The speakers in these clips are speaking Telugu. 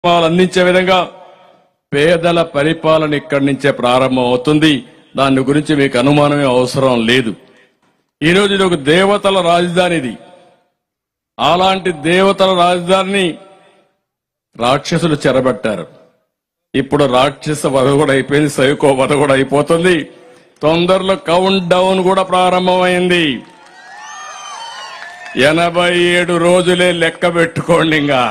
కార్యక్రమాలు అందించే విధంగా పేదల పరిపాలన ఇక్కడి నుంచే ప్రారంభం అవుతుంది దాని గురించి మీకు అనుమానమే అవసరం లేదు ఈరోజు ఇది ఒక దేవతల రాజధాని ఇది అలాంటి దేవతల రాజధానిని రాక్షసులు చెరబట్టారు ఇప్పుడు రాక్షస వధ కూడా అయిపోయింది సైకో వధ కూడా అయిపోతుంది తొందరలో కౌంట్ డౌన్ కూడా ప్రారంభమైంది ఎనభై ఏడు రోజులే లెక్క పెట్టుకోండి ఇంకా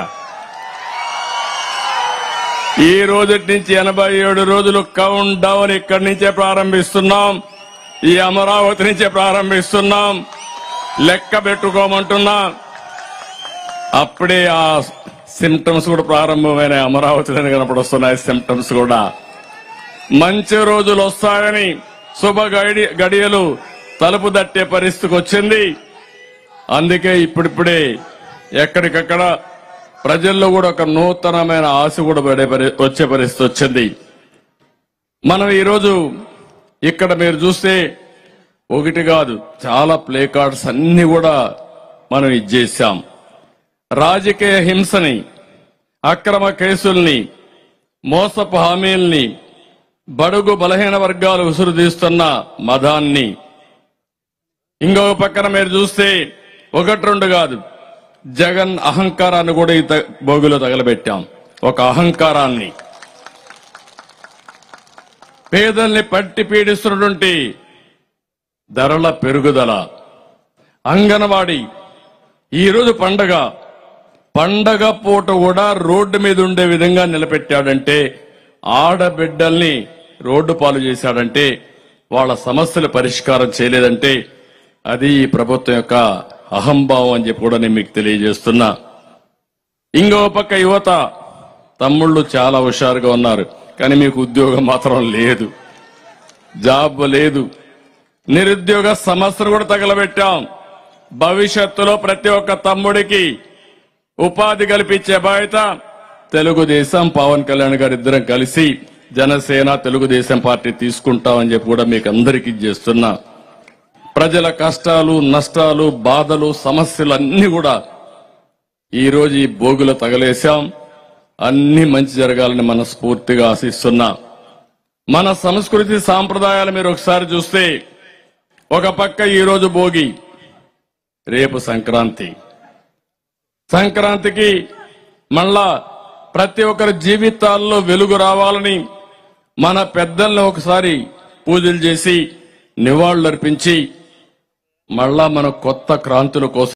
ఈ రోజు నుంచి ఎనభై ఏడు రోజులు కౌంట్ డౌన్ ఇక్కడి నుంచే ప్రారంభిస్తున్నాం ఈ అమరావతి నుంచే ప్రారంభిస్తున్నాం లెక్క పెట్టుకోమంటున్నా అప్పుడే ఆ సిమ్టమ్స్ కూడా ప్రారంభమైన అమరావతిలోనే కనపడొస్తున్నాయి సిమ్టమ్స్ కూడా మంచి రోజులు వస్తాయని శుభ గడి గడియలు తలుపు తట్టే పరిస్థితికి వచ్చింది అందుకే ఇప్పుడిప్పుడే ఎక్కడికక్కడ ప్రజల్లో కూడా ఒక నూతనమైన ఆశ కూడా పడే పరి- వచ్చే పరిస్థితి వచ్చింది మనం ఈరోజు ఇక్కడ మీరు చూస్తే ఒకటి కాదు చాలా ప్లే కార్డ్స్ అన్ని కూడా మనం ఇచ్చేసాం రాజకీయ హింసని అక్రమ కేసుల్ని మోసపు హామీల్ని బడుగు బలహీన వర్గాలు ఉసురు తీస్తున్న మదాన్ని ఇంకొక పక్కన మీరు చూస్తే ఒకటి రెండు కాదు జగన్ అహంకారాన్ని కూడా ఈ త- బోగులో తగలబెట్టాం ఒక అహంకారాన్ని పేదల్ని పట్టి పీడిస్తున్నటువంటి ధరల పెరుగుదల అంగన్వాడీ ఈరోజు పండగ పండగ పూట కూడా రోడ్డు మీద ఉండే విధంగా నిలబెట్టాడంటే ఆడబిడ్డల్ని రోడ్డు పాలు చేశాడంటే వాళ్ళ సమస్యల పరిష్కారం చేయలేదంటే అది ఈ ప్రభుత్వం యొక్క అహంభావం అని చెప్పి కూడా నేను మీకు తెలియజేస్తున్నా ఇంకో పక్క యువత తమ్ముళ్ళు చాలా హుషారుగా ఉన్నారు కానీ మీకు ఉద్యోగం మాత్రం లేదు జాబ్ లేదు నిరుద్యోగ సమస్యను కూడా తగలబెట్టాం భవిష్యత్తులో ప్రతి ఒక్క తమ్ముడికి ఉపాధి కల్పించే బాధ్యత తెలుగుదేశం పవన్ కళ్యాణ్ గారు ఇద్దరం కలిసి జనసేన తెలుగుదేశం పార్టీ తీసుకుంటామని చెప్పి కూడా మీకు అందరికీ చేస్తున్నా ప్రజల కష్టాలు నష్టాలు బాధలు సమస్యలు అన్ని కూడా ఈ రోజు ఈ భోగులు తగలేశాం అన్ని మంచి జరగాలని మనస్ఫూర్తిగా ఆశిస్తున్నా మన సంస్కృతి సాంప్రదాయాలు మీరు ఒకసారి చూస్తే ఒక పక్క ఈ రోజు భోగి రేపు సంక్రాంతి సంక్రాంతికి మళ్ళా ప్రతి ఒక్కరి జీవితాల్లో వెలుగు రావాలని మన పెద్దల్ని ఒకసారి పూజలు చేసి నివాళులర్పించి మళ్ళా మన కొత్త క్రాంతుల కోసం